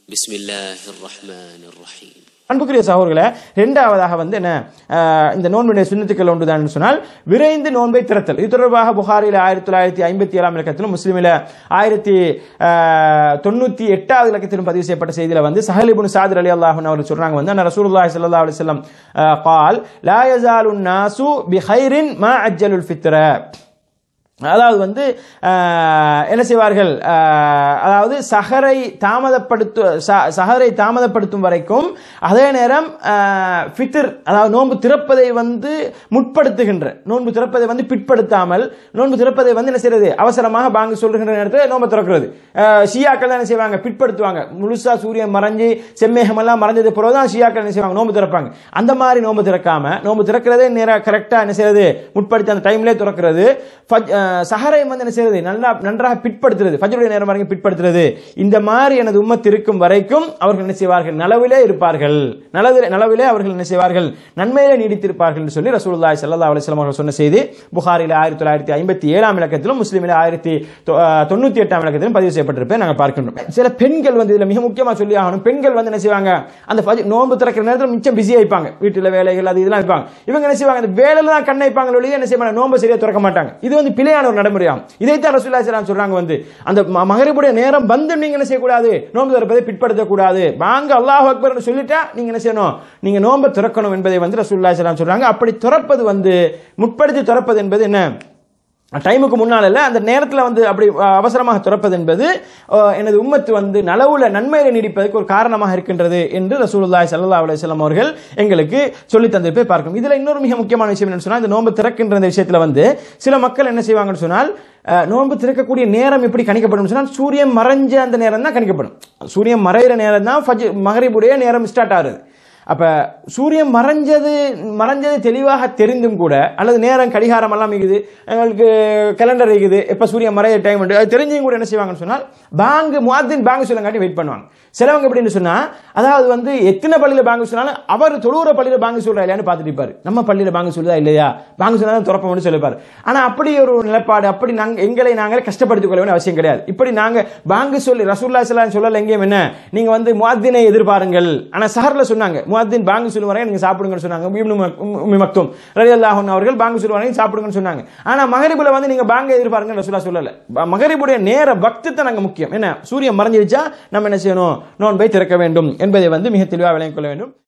بسم الله الرحمن الرحيم அன்புக்குரிய சகோதரர்களே ரெண்டாவதாக வந்து என்ன ஆஹ், இந்த நோன்புடைய சுண்ணத்துக்கள் ஒன்றுதான் சொன்னால் விரைந்து நோன்பை திறத்தல் இது தொடர்பாக புகாரில் ஆயிரத்தி தொள்ளாயிரத்தி ஐம்பத்தி ஏழாம் இலக்கத்திலும் முஸ்லீமில் ஆயிரத்தி ஆஹ், தொண்ணூத்தி எட்டாவது இலக்கத்திலும் பதிவு செய்யப்பட்ட செய்தியில வந்து சஹலிபுன் சாதிர் அலி அல்லாஹன் அவர் சொல்றாங்க வந்து அண்ணா ரசூலுல்லாஹி ஸல்லல்லாஹு அலைஹி வஸல்லம் ஆஹ், قال لا يزال الناس بخير ما عجلوا الفطر அதாவது வந்து ஆஹ், என்ன செய்வார்கள் ஆஹ், அதாவது சஹரை தாமதப்படுத்து ச- சஹரை தாமதப்படுத்தும் வரைக்கும் அதே நேரம் ஆஹ், ஃபித்ர் அதாவது நோன்பு திறப்பதை வந்து முற்படுத்துகின்ற நோன்பு திறப்பதை வந்து பிற்படுத்தாமல் நோன்பு திறப்பதை வந்து என்ன செய்யறது அவசரமாக பாங்கு சொல்லுகின்ற நேரத்தில் நோன்பு திறக்கிறது ஆஹ், ஷியாக்கள் தான் என்ன செய்வாங்க பிற்படுத்துவாங்க முழுசா சூரியன் மறைஞ்சு செம்மேகம் எல்லாம் மறைஞ்சது பிறகு தான் ஷியாக்கள் என்ன செய்வாங்க நோன்பு திறப்பாங்க அந்த மாதிரி நோன்பு திறக்காம நோன்பு திறக்கிறதே நேரம் கரெக்டா என்ன செய்யறது முற்படுத்தி அந்த டைம்லேயே திறக்கிறது ஃபஜ்- அஹ், சஹரை வந்து என்ன செய்யறது நல்லா நன்றாக பிற்படுத்துறது ஃபஜ்ருடைய நேரம் வரைக்கும் பிற்படுத்துறது இந்த மாதிரி எனது உம்மத் இருக்கும் வரைக்கும் அவர்கள் என்ன செய்வார்கள் நலவிலே இருப்பார்கள் நலவிலே நலவிலே அவர்கள் என்ன செய்வார்கள் நன்மையிலே நீடித்திருப்பார்கள் என்று சொல்லி ரசூலுல்லாஹி ஸல்லல்லாஹு அலைஹி வஸல்லம் அவர்கள் சொன்ன செய்தி புகாரில் ஆயிரத்தி தொள்ளாயிரத்தி ஐம்பத்தி ஏழாம் இலக்கத்திலும் முஸ்லீமில் ஆயிரத்தி தொ- அஹ், தொண்ணூத்தி எட்டாம் இலக்கத்திலும் பதிவு செய்யப்பட்டிருப்பதை நாங்கள் பார்க்கின்றோம் சில பெண்கள் வந்து இதுல மிக முக்கியமா சொல்லி ஆகணும் பெண்கள் வந்து என்ன செய்வாங்க அந்த ஃபஜ்- நோன்பு திறக்கிற நேரத்தில் மிச்சம் பிஸியா இருப்பாங்க வீட்டுல வேலைகள் அது இதெல்லாம் இருப்பாங்க இவங்க என்ன செய்வாங்க அந்த வேலையில தான் கண்ணை வைப்பாங்க ஒழிய என்ன செய்வாங்க நோன்பு சரியா திறக்க மாட்டாங்க இது வந்து பிழையான ஒரு நடைமுறையாகும் இதைத்தான் ரசூலுல்லாஹி ஸல்லல்லாஹு அலைஹி சொல்றாங்க வந்து அந்த ம- மகரிபுடைய நேரம் வந்து நீங்க என்ன செய்யக்கூடாது நோன்பு திறப்பதை பிற்படுத்தக்கூடாது வாங்க அல்லாஹ் அக்பர்னு சொல்லிட்டா நீங்க என்ன செய்யணும் நீங்க நோன்பை திறக்கணும் என்பதை வந்து ரசூலுல்லாஹி ஸல்லல்லாஹு அலைஹி சொல்றாங்க அப்படி திறப்பது வந்து முற்படுத்தி திறப்பது என்பது என்ன டைமுக்கு முன்னால் இல்ல அந்த நேரத்தில் வந்து அப்படி அஹ், அவசரமாக துறப்பது என்பது அஹ், எனது உம்மத்து வந்து நலவுல நன்மையில நீடிப்பதற்கு ஒரு காரணமாக இருக்கின்றது என்று ரசூலுல்லாஹி ஸல்லல்லாஹு அலைஹி வஸல்லம் அவர்கள் எங்களுக்கு சொல்லி தந்திருப்பை பார்க்கணும் இதுல இன்னொரு மிக முக்கியமான விஷயம் என்னன்னு சொன்னால் இந்த நோன்பு திறக்கின்ற இந்த விஷயத்துல வந்து சில மக்கள் என்ன செய்வாங்கன்னு சொன்னால் அஹ், நோன்பு திறக்கக்கூடிய நேரம் எப்படி கணிக்கப்படும் சொன்னால் சூரியன் மறைஞ்ச அந்த நேரம் தான் கணிக்கப்படும் சூரியன் மறைகிற நேரம் தான் ஃபஜ் மகரிபுடைய நேரம் ஸ்டார்ட் ஆகுது அப்ப சூரியன் மறைஞ்சது மறைஞ்சது தெளிவாக தெரிந்தும் கூட அல்லது நேரம் கடிகாரம் எல்லாம் இருக்குது எங்களுக்கு கேலண்டர் இருக்குது எப்ப சூரியன் மறைய டைம் உண்டு அது தெரிஞ்சும் கூட என்ன செய்வாங்கன்னு சொன்னால் பாங்கு முவாத்தின் பாங்கு சொல்லங்காட்டி வெயிட் பண்ணுவாங்க சிலவங்க எப்படின்னு சொன்னா அதாவது வந்து எத்தனை பள்ளியில பாங்கு சொன்னாலும் அவர் தொழுகிற பள்ளியில பாங்கு சொல்றா இல்லையான்னு பார்த்துட்டு இருப்பாரு நம்ம பள்ளியில பாங்கு சொல்லுதா இல்லையா பாங்கு சொன்னா துறப்போம்னு சொல்லிப்பாரு ஆனா அப்படி ஒரு நிலைப்பாடு அப்படி நாங்க எங்களை நாங்கள் கஷ்டப்படுத்திக் கொள்ள வேண்டிய அவசியம் கிடையாது இப்படி நாங்க பாங்கு சொல்லி ரசூல்லா ஸல்லல்லாஹு சொல்லல எங்கேயும் என்ன நீங்க வந்து முவாத்தினை எதிர்பாருங்கள் ஆனா சஹர்ல சொன்னாங்க முவாத்தின் பாங்கு சொல்லுவாரே நீங்க சாப்பிடுங்கன்னு சொன்னாங்க இப்னு மக்- உம்மி மக்தும் ரலியல்லாஹு அன்ஹு அவர்கள் பாங்கு சொல்லுவாங்க சாப்பிடுங்கன்னு சொன்னாங்க ஆனா மகரிபுல வந்து நீங்க பாங்க எதிர்பாருங்க ரசூலா சொல்லல ப- மகரிபுடைய நேர பக்தி நாங்க முக்கியம் என்ன சூரியன் மறைஞ்சிருச்சா நம்ம என்ன செய்யணும் நோன்பை திறக்க வேண்டும் என்பதை வந்து மிக தெளிவாக விளங்கிக் கொள்ள வேண்டும்